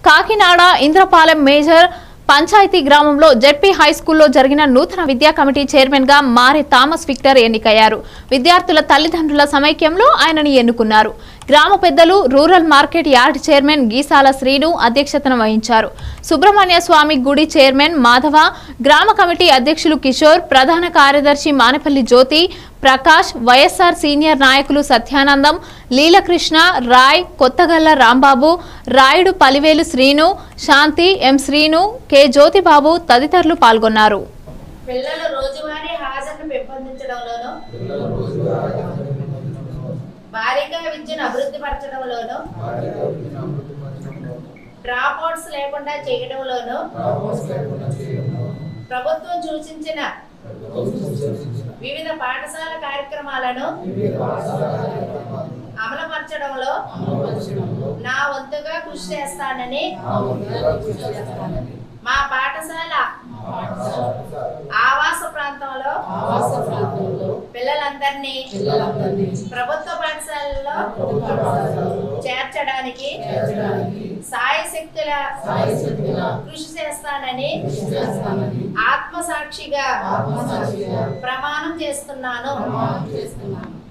Kakinada Indrapalem major panchayat గ్రామంలో ZP high స్కూల్లో జరిగిన నూతన విద్యా కమిటీ చైర్మన్ గా మారి థామస్ విక్టర్ ఎన్నికయ్యారు విద్యార్థుల తల్లిదండ్రుల సమైక్యంలో ఆయనని ఎన్నుకున్నారు గ్రామ పెద్దలు rural market yard chairman Geesala Srinu అధ్యక్షతన వహించారు సుబ్రహ్మణ్య స్వామి గుడి చైర్మన్ మాధవ గ్రామ కమిటీ అధ్యక్షులు కిషోర్ ప్రధాన కార్యదర్శి మానపల్లి జ్యోతి ప్రకాష్ వైఎస్ఆర్ సీనియర్ నాయకులు సత్యానందం లీలకృష్ణ రాయ్ కొత్తగల్ల రాంబాబు రాయుడు పలివేలు శ్రీను శాంతి ఎం శ్రీను కె జ్యోతిబాబు తదితరులు పాల్గొన్నారు పిల్లల రోజువారీ హాజరును పెంపొందించడంలోను భారీగా విద్యను అభివృద్ధి పరచడంలోను డ్రాప్ అవుట్స్ లేకుండా చేయడంలోను ప్రభుత్వం సూచించిన వివిధ పాఠశాల కార్యక్రమాలను అమలుపరచడంలో నా వంతుగా కృషి చేస్తానని మా పాఠశాల ఆవాస ప్రాంతంలో పిల్లలందరినీ ప్రభుత్వ పాఠశాలలో చేర్చడానికి సాయశక్తుల కృషి చేస్తానని ఆత్మసాక్షిగా ప్రమాణం చేస్తున్నాను